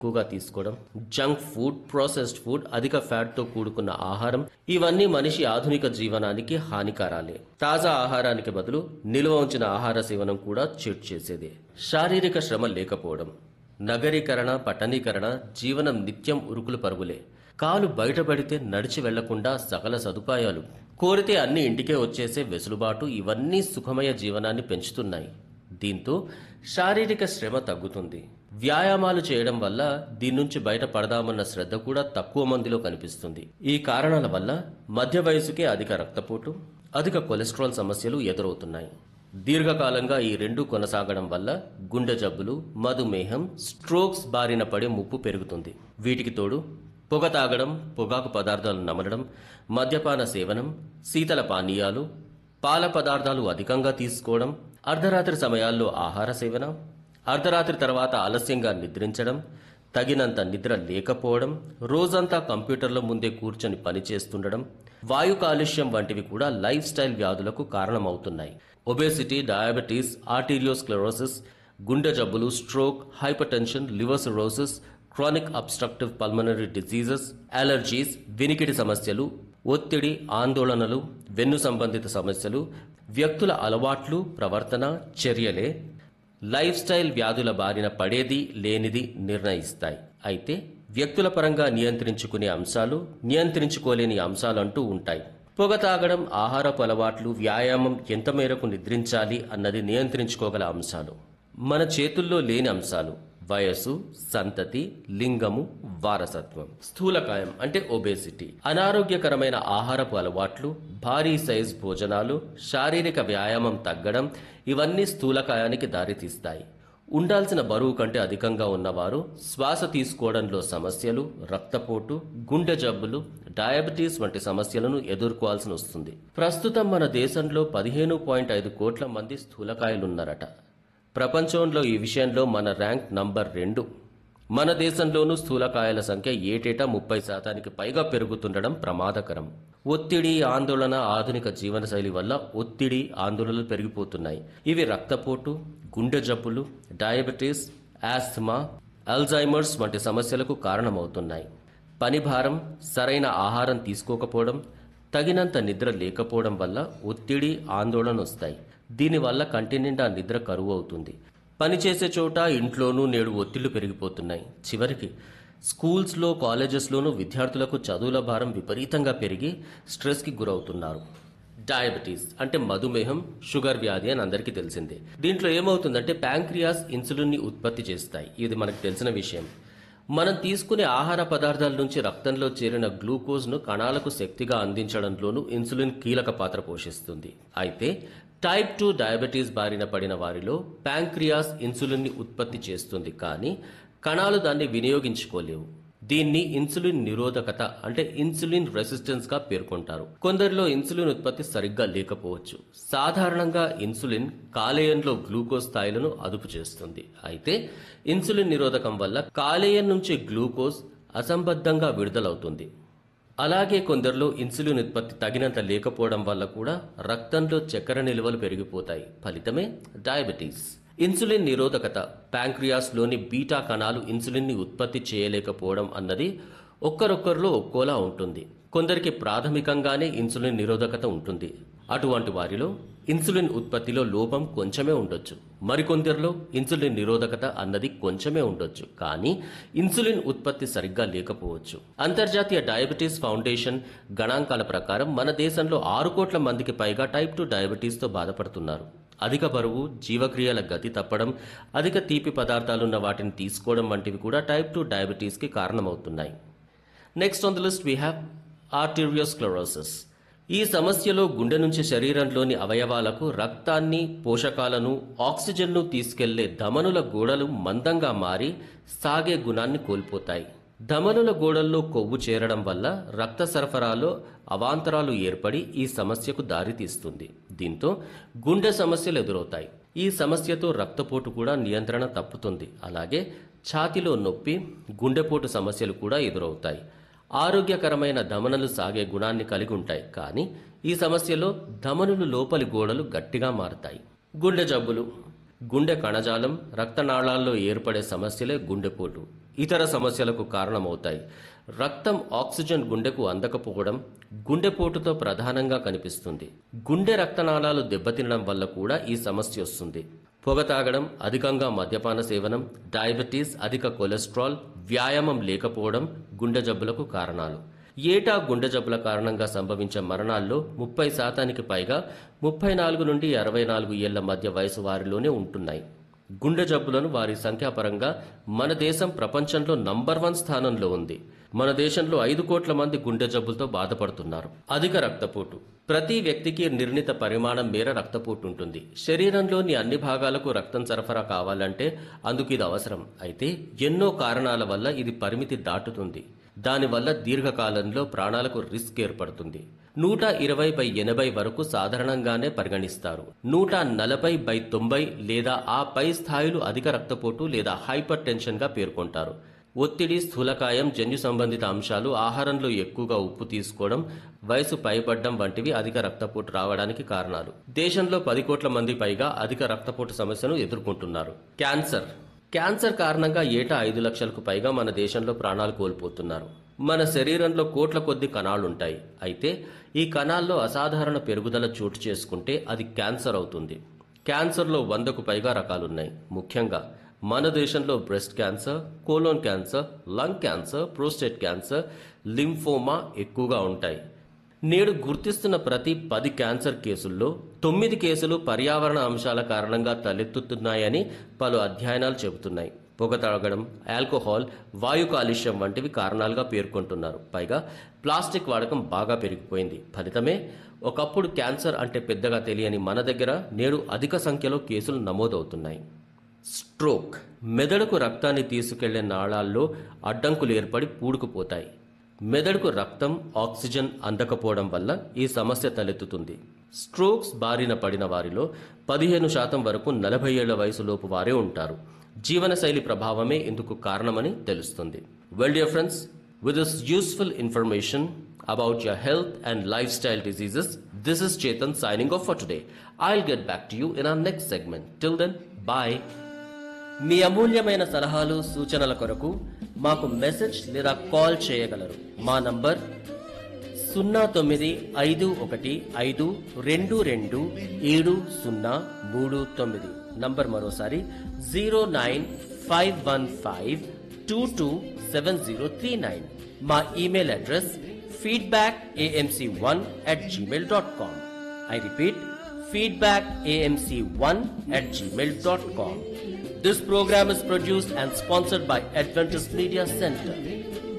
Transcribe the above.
ఎక్కువగా తీసుకోవడం junk food processed food అధిక ఫ్యాట్తో కూడుకున్న ఆహారం ఇవన్నీ మనిషి ఆధునిక జీవనానికి హానికారాలే తాజా ఆహారానికి బదులు నిల్వ ఉంచిన ఆహార సేవనం కూడా చెడు చేసేదే శారీరక శ్రమ లేకపోవడం నగరీకరణ పట్టణీకరణ జీవనం నిత్యం ఉరుకులు పరుగులే కాలు బయటపడితే నడిచి వెళ్లకుండా సకల సదుపాయాలు కోరితే అన్ని ఇంటికే వచ్చేసే వెసులుబాటు ఇవన్నీ సుఖమయ జీవనాన్ని పెంచుతున్నాయి దీంతో శారీరక శ్రమ తగ్గుతుంది వ్యాయామాలు చేయడం వల్ల దీని నుంచి బయటపడదామన్న శ్రద్ధ కూడా తక్కువ మందిలో కనిపిస్తుంది ఈ కారణాల వల్ల మధ్య వయసుకే అధిక రక్తపోటు అధిక కొలెస్ట్రాల్ సమస్యలు ఎదురవుతున్నాయి దీర్ఘకాలంగా ఈ రెండు కొనసాగడం వల్ల గుండె జబ్బులు మధుమేహం స్ట్రోక్స్ బారిన పడే ముప్పు పెరుగుతుంది వీటికి తోడు పొగ తాగడం పొగాకు పదార్థాలు నమలడం మద్యపాన సేవనం శీతల పానీయాలు పాల పదార్థాలు అధికంగా తీసుకోవడం అర్ధరాత్రి సమయాల్లో ఆహార సేవన అర్ధరాత్రి తర్వాత ఆలస్యంగా నిద్రించడం తగినంత నిద్ర లేకపోవడం రోజంతా కంప్యూటర్ల ముందే కూర్చొని పనిచేస్తుండడం వాయు కాలుష్యం వంటివి కూడా లైఫ్ స్టైల్ వ్యాధులకు కారణమవుతున్నాయి ఒబేసిటీ డయాబెటీస్ ఆర్టీరియోస్క్లెరోసిస్ గుండె జబ్బులు stroke hypertension liver cirrhosis chronic obstructive pulmonary diseases allergies వినికిడి సమస్యలు ఒత్తిడి ఆందోళనలు వెన్ను సంబంధిత సమస్యలు వ్యక్తుల అలవాట్లు ప్రవర్తన చర్యలే లైఫ్ స్టైల్ వ్యాధుల బారిన పడేది లేనిది నిర్ణయిస్తాయి అయితే వ్యక్తుల పరంగా నియంత్రించుకునే అంశాలు నియంత్రించుకోలేని అంశాలంటూ ఉంటాయి పొగ తాగడం ఆహారపు అలవాట్లు వ్యాయామం ఎంత మేరకు నిద్రించాలి అన్నది నియంత్రించుకోగల అంశాలు మన చేతుల్లో లేని అంశాలు వయసు సంతతి లింగము వారసత్వం స్థూలకాయం అంటే ఒబేసిటీ అనారోగ్యకరమైన ఆహారపు అలవాట్లు భారీ సైజ్ భోజనాలు శారీరక వ్యాయామం తగ్గడం ఇవన్నీ స్థూలకాయానికి దారితీస్తాయి ఉండాల్సిన బరువు కంటే అధికంగా ఉన్నవారు శ్వాస తీసుకోవడంలో సమస్యలు రక్తపోటు గుండె జబ్బులు డయాబెటీస్ వంటి సమస్యలను ఎదుర్కోవాల్సి వస్తుంది ప్రస్తుతం మన దేశంలో పదిహేను పాయింట్ ఐదు కోట్ల మంది స్థూలకాయలున్నారట ప్రపంచంలో ఈ విషయంలో మన ర్యాంక్ నంబర్ రెండు మన దేశంలోనూ స్థూలకాయల సంఖ్య ఏటేటా ముప్పై శాతానికి పైగా పెరుగుతుండడం ప్రమాదకరం ఒత్తిడి ఆందోళన ఆధునిక జీవనశైలి వల్ల ఒత్తిడి ఆందోళనలు పెరిగిపోతున్నాయి ఇవి రక్తపోటు గుండె జబ్బులు డయాబెటీస్ ఆస్థమా అల్జైమర్స్ వంటి సమస్యలకు కారణమవుతున్నాయి పని భారం సరైన ఆహారం తీసుకోకపోవడం తగినంత నిద్ర లేకపోవడం వల్ల ఒత్తిడి ఆందోళన వస్తాయి దీనివల్ల కంటి నిండా నిద్ర కరువు అవుతుంది పనిచేసే చోట ఇంట్లోనూ నేడు ఒత్తిళ్లు పెరిగిపోతున్నాయి చివరికి స్కూల్స్లో కాలేజెస్లోనూ విద్యార్థులకు చదువుల భారం విపరీతంగా పెరిగి స్ట్రెస్కి గురవుతున్నారు డయాబెటీస్ అంటే మధుమేహం షుగర్ వ్యాధి అని అందరికీ తెలిసిందే దీంట్లో ఏమవుతుందంటే ప్యాంక్రియాస్ ఇన్సులిన్ని ఉత్పత్తి చేస్తాయి ఇది మనకు తెలిసిన విషయం మనం తీసుకునే ఆహార పదార్థాల నుంచి రక్తంలో చేరిన గ్లూకోజ్ను కణాలకు శక్తిగా అందించడంలోనూ ఇన్సులిన్ కీలక పాత్ర పోషిస్తుంది అయితే టైప్ టూ డయాబెటీస్ బారిన పడిన వారిలో ప్యాంక్రియాస్ ఇన్సులిన్ని ఉత్పత్తి చేస్తుంది కానీ కణాలు దాన్ని వినియోగించుకోలేవు దీన్ని ఇన్సులిన్ నిరోధకత అంటే ఇన్సులిన్ రెసిస్టెన్స్ గా పేర్కొంటారు కొందరిలో ఇన్సులిన్ ఉత్పత్తి సరిగ్గా లేకపోవచ్చు సాధారణంగా ఇన్సులిన్ కాలేయంలో గ్లూకోజ్ స్థాయిలను అదుపు చేస్తుంది అయితే ఇన్సులిన్ నిరోధకం వల్ల కాలేయం నుంచి గ్లూకోజ్ అసంబద్ధంగా విడుదలవుతుంది అలాగే కొందరిలో ఇన్సులిన్ ఉత్పత్తి తగినంత లేకపోవడం వల్ల కూడా రక్తంలో చక్కెర నిల్వలు పెరిగిపోతాయి ఫలితమే డయాబెటీస్ ఇన్సులిన్ నిరోధకత ప్యాంక్రియాస్లోని బీటా కణాలు ఇన్సులిన్ని ఉత్పత్తి చేయలేకపోవడం అన్నది ఒక్కరొక్కరిలో ఒక్కోలా ఉంటుంది కొందరికి ప్రాథమికంగానే ఇన్సులిన్ నిరోధకత ఉంటుంది అటువంటి వారిలో ఇన్సులిన్ ఉత్పత్తిలో లోపం కొంచెమే ఉండొచ్చు మరికొందరిలో ఇన్సులిన్ నిరోధకత అన్నది కొంచెమే ఉండొచ్చు కానీ ఇన్సులిన్ ఉత్పత్తి సరిగ్గా లేకపోవచ్చు అంతర్జాతీయ డయాబెటీస్ ఫౌండేషన్ గణాంకాల ప్రకారం మన దేశంలో ఆరు కోట్ల మందికి పైగా టైప్ టూ డయాబెటీస్తో బాధపడుతున్నారు అధిక బరువు జీవక్రియల గతి తప్పడం అధిక తీపి పదార్థాలున్న వాటిని తీసుకోవడం వంటివి కూడా టైప్ టూ డయాబెటీస్కి కారణమవుతున్నాయి next on the list we have arteriosclerosis ఈ సమస్యలో గుండె నుంచి శరీరంలోని అవయవాలకు రక్తాన్ని పోషకాలను ఆక్సిజన్ను తీసుకెళ్లే ధమనుల గోడలు మందంగా మారి సాగే గుణాన్ని కోల్పోతాయి ధమనుల గోడల్లో కొవ్వు చేరడం వల్ల రక్త సరఫరాలో అవాంతరాలు ఏర్పడి ఈ సమస్యకు దారితీస్తుంది దీంతో గుండె సమస్యలు ఎదురవుతాయి ఈ సమస్యతో రక్తపోటు కూడా నియంత్రణ తప్పుతుంది అలాగే ఛాతిలో నొప్పి గుండెపోటు సమస్యలు కూడా ఎదురవుతాయి ఆరోగ్యకరమైన ధమనులు సాగే గుణాన్ని కలిగి ఉంటాయి కానీ ఈ సమస్యలో ధమనులు లోపలి గోడలు గట్టిగా మారుతాయి గుండె జబ్బులు గుండె కణజాలం రక్తనాళాల్లో ఏర్పడే సమస్యలే గుండెపోటు ఇతర సమస్యలకు కారణమవుతాయి రక్తం ఆక్సిజన్ గుండెకు అందకపోవడం గుండెపోటుతో ప్రధానంగా కనిపిస్తుంది గుండె రక్తనాళాలు దెబ్బతినడం వల్ల కూడా ఈ సమస్య వస్తుంది పొగ తాగడం అధికంగా మద్యపాన సేవనం డయాబెటీస్ అధిక కొలెస్ట్రాల్ వ్యాయామం లేకపోవడం గుండె జబ్బులకు కారణాలు ఏటా గుండె జబ్బుల కారణంగా సంభవించే మరణాల్లో ముప్పై శాతానికి పైగా ముప్పై నాలుగు నుండి అరవై నాలుగు ఏళ్ల మధ్య వయసు వారిలోనే ఉంటున్నాయి గుండె జబ్బులను వారి సంఖ్యాపరంగా మన దేశం ప్రపంచంలో నంబర్ వన్ స్థానంలో ఉంది మన దేశంలో ఐదు కోట్ల మంది గుండె జబ్బులతో బాధపడుతున్నారు అధిక రక్తపోటు ప్రతి వ్యక్తికి నిర్ణీత పరిమాణం మేర రక్తపోటు ఉంటుంది శరీరంలోని అన్ని భాగాలకు రక్తం సరఫరా కావాలంటే అందుకు ఇది అవసరం అయితే ఎన్నో కారణాల వల్ల ఇది పరిమితి దాటుతుంది దానివల్ల దీర్ఘకాలంలో ప్రాణాలకు రిస్క్ ఏర్పడుతుంది నూట ఇరవై బై ఎనభై వరకు సాధారణంగానే పరిగణిస్తారు నూట నలభై బై తొంభై లేదా ఆ పై స్థాయిలు అధిక రక్తపోటు లేదా హైపర్ టెన్షన్గా పేర్కొంటారు ఒత్తిడి స్థూలకాయం జన్యు సంబంధిత అంశాలు ఆహారంలో ఎక్కువగా ఉప్పు తీసుకోవడం వయసు పైబడ్డం వంటివి అధిక రక్తపోటు రావడానికి కారణాలు దేశంలో పది కోట్ల మంది పైగా అధిక రక్తపోటు సమస్యను ఎదుర్కొంటున్నారు క్యాన్సర్ క్యాన్సర్ కారణంగా ఏటా ఐదు లక్షలకు పైగా మన దేశంలో ప్రాణాలు కోల్పోతున్నారు మన శరీరంలో కోట్ల కొద్ది కణాలుంటాయి అయితే ఈ కణాల్లో అసాధారణ పెరుగుదల చోటు చేసుకుంటే అది క్యాన్సర్ అవుతుంది క్యాన్సర్లో వందకు పైగా రకాలున్నాయి ముఖ్యంగా మన దేశంలో breast cancer colon cancer lung cancer prostate cancer lymphoma ఎక్కువగా ఉంటాయి నేడు గుర్తిస్తున్న ప్రతి పది క్యాన్సర్ కేసుల్లో తొమ్మిది కేసులు పర్యావరణ అంశాల కారణంగా తలెత్తుతున్నాయని పలు అధ్యయనాలు చెబుతున్నాయి పొగ తాగడం ఆల్కహాల్ వాయు కాలుష్యం వంటివి కారణాలుగా పేర్కొంటున్నారు పైగా ప్లాస్టిక్ వాడకం బాగా పెరిగిపోయింది ఫలితమే ఒకప్పుడు క్యాన్సర్ అంటే పెద్దగా తెలియని మన దగ్గర నేడు అధిక సంఖ్యలో కేసులు నమోదవుతున్నాయి స్ట్రోక్ మెదడుకు రక్తాన్ని తీసుకెళ్లే నాళాల్లో అడ్డంకులు ఏర్పడి పూడుకుపోతాయి మెదడుకు రక్తం ఆక్సిజన్ అందకపోవడం వల్ల ఈ సమస్య తలెత్తుతుంది స్ట్రోక్స్ బారిన పడిన వారిలో పదిహేను శాతం వరకు నలభై ఏళ్ల వయసులోపు వారే ఉంటారు జీవనశైలి ప్రభావమే ఇందుకు కారణమని తెలుస్తుంది well dear friends with this useful information about your health and lifestyle diseases, this is Chetan signing off for today. I'll get back to you in our next segment. Till then, bye. మీ అమూల్యమైన సలహాలు సూచనల కొరకు మాకు message లేదా call చేయగలరు మా number సున్నా తొమ్మిది ఐదు ఒకటి ఐదు రెండు రెండు ఏడు సున్నా మూడు తొమ్మిది నంబర్ మరోసారి zero nine five one five two two seven zero three nine మా email address feedback AMC one at Gmail dot com I repeat feedback amc1 at gmail.com. This program is produced and sponsored by Adventist Media Center.